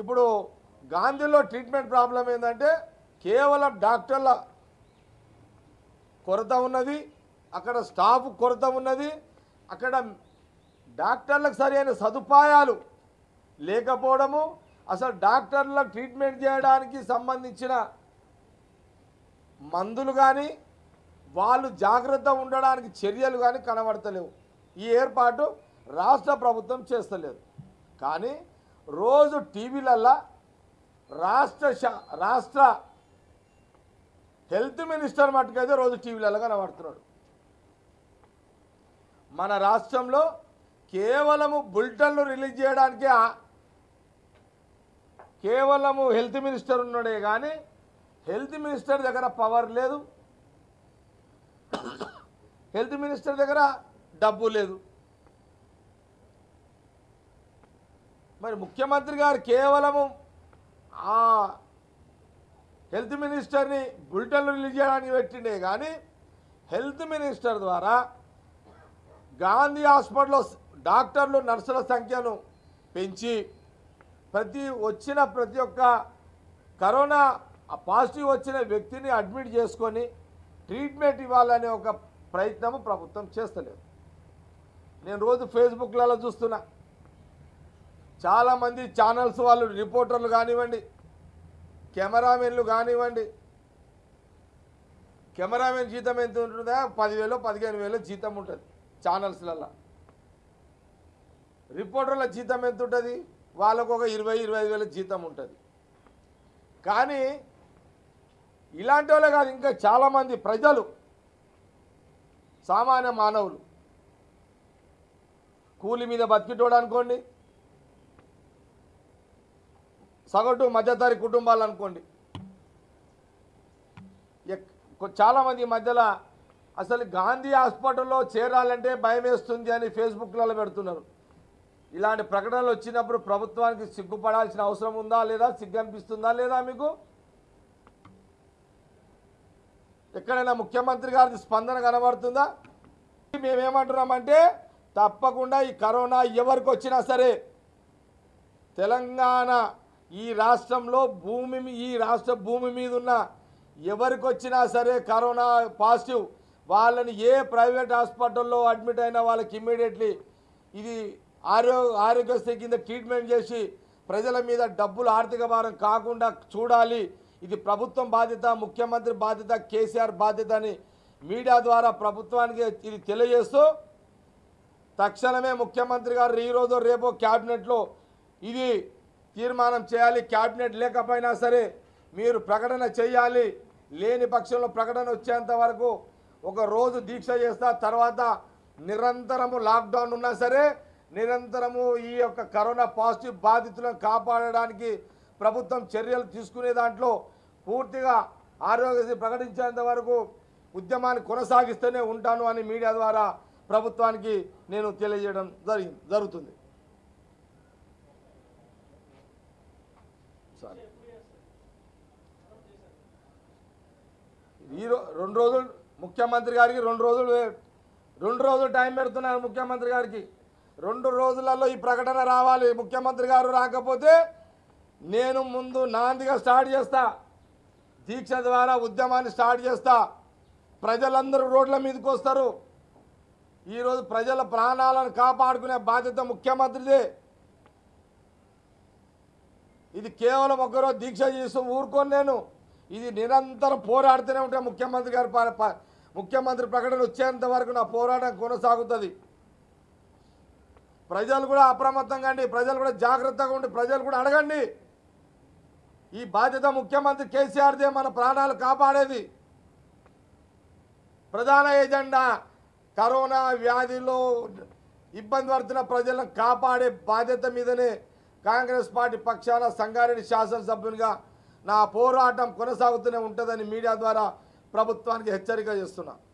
ఇప్పుడు గాంధీలో treatment problem ఏంటంటే కేవలం డాక్టర్ల కొరత ఉన్నది అక్కడ స్టాఫ్ కొరత ఉన్నది అక్కడ డాక్టర్లకు సరైన సదుపాయాలు లేకపోవడము అసలు డాక్టర్లకు ట్రీట్మెంట్ చేయడానికి సంబంధించిన మందులు కానీ వాళ్ళు జాగ్రత్త ఉండడానికి చర్యలు కానీ కనబడతలేవు ఈ ఏర్పాటు రాష్ట్ర ప్రభుత్వం చేస్తలేదు కానీ రోజు టీవీలల్లా రాష్ట్ర శా- రాష్ట్ర హెల్త్ మినిస్టర్ మట్టుకైతే రోజు టీవీలలో కనబడుతున్నాడు మన రాష్ట్రంలో కేవలము బులెటిన్లు రిలీజ్ చేయడానికే ఆ- కేవలము హెల్త్ మినిస్టర్ ఉన్నాడే కానీ హెల్త్ మినిస్టర్ దగ్గర పవర్ లేదు హెల్త్ మినిస్టర్ దగ్గర డబ్బు లేదు మరి ముఖ్యమంత్రి గారు కేవలము ఆ హెల్త్ మినిస్టర్ని బులెటిన్లు రిలీజ్ చేయడానికి పెట్టిండే కానీ హెల్త్ మినిస్టర్ ద్వారా గాంధీ హాస్పిటల్లో డాక్టర్లు నర్సుల సంఖ్యను పెంచి ప్రతి వచ్చిన ప్రతి ఒక్క కరోనా పాజిటివ్ వచ్చిన వ్యక్తిని అడ్మిట్ చేసుకొని ట్రీట్మెంట్ ఇవ్వాలనే ఒక ప్రయత్నము ప్రభుత్వం చేస్తలేదు నేను రోజు ఫేస్బుక్లలో చూస్తున్నా చాలామంది ఛానల్స్ వాళ్ళు రిపోర్టర్లు కానివ్వండి కెమెరామెన్లు కానివ్వండి కెమెరామెన్ జీతం ఎంత ఉంటుందా పదివేలు పదిహేను వేలు జీతం ఉంటుంది ఛానల్స్లలో రిపోర్టర్ల జీతం ఎంత ఉంటుంది వాళ్ళకు ఒక ఇరవై ఇరవై ఐదు వేల జీతం ఉంటుంది కానీ ఇలాంటి వాళ్ళే కాదు ఇంకా చాలామంది ప్రజలు సామాన్య మానవులు కూలి మీద బతికిటోడు అనుకోండి సగటు మధ్యతరి కుటుంబాలు అనుకోండి ఎక్- కొ- చాలామంది ఈ మధ్యలో అసలు గాంధీ హాస్పిటల్లో చేరాలంటే భయం వేస్తుంది అని ఫేస్బుక్లలో పెడుతున్నారు ఇలాంటి ప్రకటనలు వచ్చినప్పుడు ప్రభుత్వానికి సిగ్గుపడాల్సిన అవసరం ఉందా లేదా సిగ్గు అనిపిస్తుందా లేదా మీకు ఎక్కడైనా ముఖ్యమంత్రి గారి స్పందన కనబడుతుందా మేమేమంటున్నామంటే తప్పకుండా ఈ కరోనా ఎవరికి వచ్చినా సరే తెలంగాణ ఈ రాష్ట్రంలో భూమి మీ- ఈ రాష్ట్ర భూమి మీద ఉన్న ఎవరికి వచ్చినా సరే కరోనా పాజిటివ్ వాళ్ళని ఏ ప్రైవేట్ హాస్పిటల్లో అడ్మిట్ అయిన వాళ్ళకి ఇమ్మీడియట్లీ ఇది ఆరో ఆరోగ్యశ్రీ కింద ట్రీట్మెంట్ చేసి ప్రజల మీద డబ్బులు ఆర్థిక భారం కాకుండా చూడాలి ఇది ప్రభుత్వం బాధ్యత ముఖ్యమంత్రి బాధ్యత కేసీఆర్ బాధ్యత అని మీడియా ద్వారా ప్రభుత్వానికి ఇది తెలియజేస్తూ తక్షణమే ముఖ్యమంత్రి గారు ఈరోజు రేపో క్యాబినెట్లో ఇది తీర్మానం చేయాలి క్యాబినెట్ లేకపోయినా సరే మీరు ప్రకటన చేయాలి లేని పక్షంలో ప్రకటన వచ్చేంత వరకు ఒక రోజు దీక్ష చేస్తా తర్వాత నిరంతరము లాక్డౌన్ ఉన్నా సరే నిరంతరము ఈ యొక్క కరోనా పాజిటివ్ బాధితులను కాపాడడానికి ప్రభుత్వం చర్యలు తీసుకునే దాంట్లో పూర్తిగా ఆరోగ్యశ్రీ ప్రకటించేంత వరకు ఉద్యమాన్ని కొనసాగిస్తూనే ఉంటాను అని మీడియా ద్వారా ప్రభుత్వానికి నేను తెలియజేయడం జరిగింది జరుగుతుంది సరే ఈ రో రెండు రోజులు ముఖ్యమంత్రి గారికి రెండు రోజులు వే- రెండు రోజులు టైం పెడుతున్నారు ముఖ్యమంత్రి గారికి రెండు రోజులలో ఈ ప్రకటన రావాలి ముఖ్యమంత్రి గారు రాకపోతే నేను ముందు నాందిగా స్టార్ట్ చేస్తా దీక్ష ద్వారా ఉద్యమాన్ని స్టార్ట్ చేస్తా ప్రజలందరూ రోడ్ల మీదకి వస్తారు ఈరోజు ప్రజల ప్రాణాలను కాపాడుకునే బాధ్యత ముఖ్యమంత్రిదే ఇది కేవలం ఒకరోజు దీక్ష చేస్తూ ఊరుకోను నేను ఇది నిరంతరం పోరాడుతూనే ఉంటే ముఖ్యమంత్రి గారి ప- ప- ముఖ్యమంత్రి ప్రకటన వచ్చేంత వరకు నా పోరాటం కొనసాగుతుంది ప్రజలు కూడా అప్రమత్తంగా అండి ప్రజలు కూడా జాగ్రత్తగా ఉండి ప్రజలు కూడా అడగండి ఈ బాధ్యత ముఖ్యమంత్రి కేసీఆర్దే మన ప్రాణాలు కాపాడేది ప్రధాన ఎజెండా కరోనా వ్యాధిలో ఇబ్బంది పడుతున్న ప్రజలను కాపాడే బాధ్యత మీదనే కాంగ్రెస్ పార్టీ పక్షాన సంగారెడ్డి శాసనసభ్యునిగా నా పోరాటం కొనసాగుతూనే ఉంటుందని మీడియా ద్వారా ప్రభుత్వానికి హెచ్చరిక చేస్తున్నా